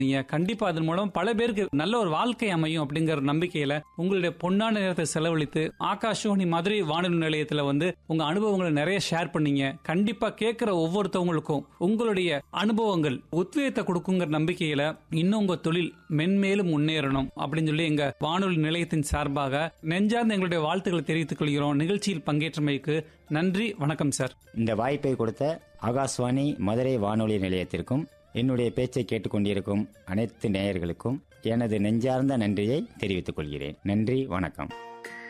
நீங்க கண்டிப்பா அதன் மூலம் பல பேருக்கு நல்ல ஒரு வாழ்க்கை அமையும் அப்படிங்கிற நம்பிக்கையில உங்களுடைய பொன்னான நேரத்தை செலவழித்து ஆகாஷவாணி மதுரை வானொலி நிலையத்துல வந்து உங்க அனுபவங்களை நிறைய ஷேர் பண்ணீங்க கண்டிப்பா கேட்கிற ஒவ்வொருத்தவங்களுக்கும் உங்களுடைய அனுபவங்கள் உத்வேகத்தை கொடுக்குங்கிற நம்பிக்கையில இன்னும் உங்க தொழில் மென்மேலும் முன்னேறணும் அப்படின்னு சொல்லி எங்க வானொலி நிலையத்தின் சார்பாக நெஞ்சார்ந்த எங்களுடைய வாழ்த்துக்களை தெரிவித்துக் கொள்கிறோம் நிகழ்ச்சியில் பங்கேற்றமைக்கு நன்றி வணக்கம் சார் இந்த வாய்ப்பை கொடுத்த ஆகாஷ்வாணி மதுரை வானொலி நிலையத்திற்கும் என்னுடைய பேச்சை கேட்டுக்கொண்டிருக்கும் அனைத்து நேயர்களுக்கும் எனது நெஞ்சார்ந்த நன்றியை தெரிவித்துக் கொள்கிறேன் நன்றி வணக்கம்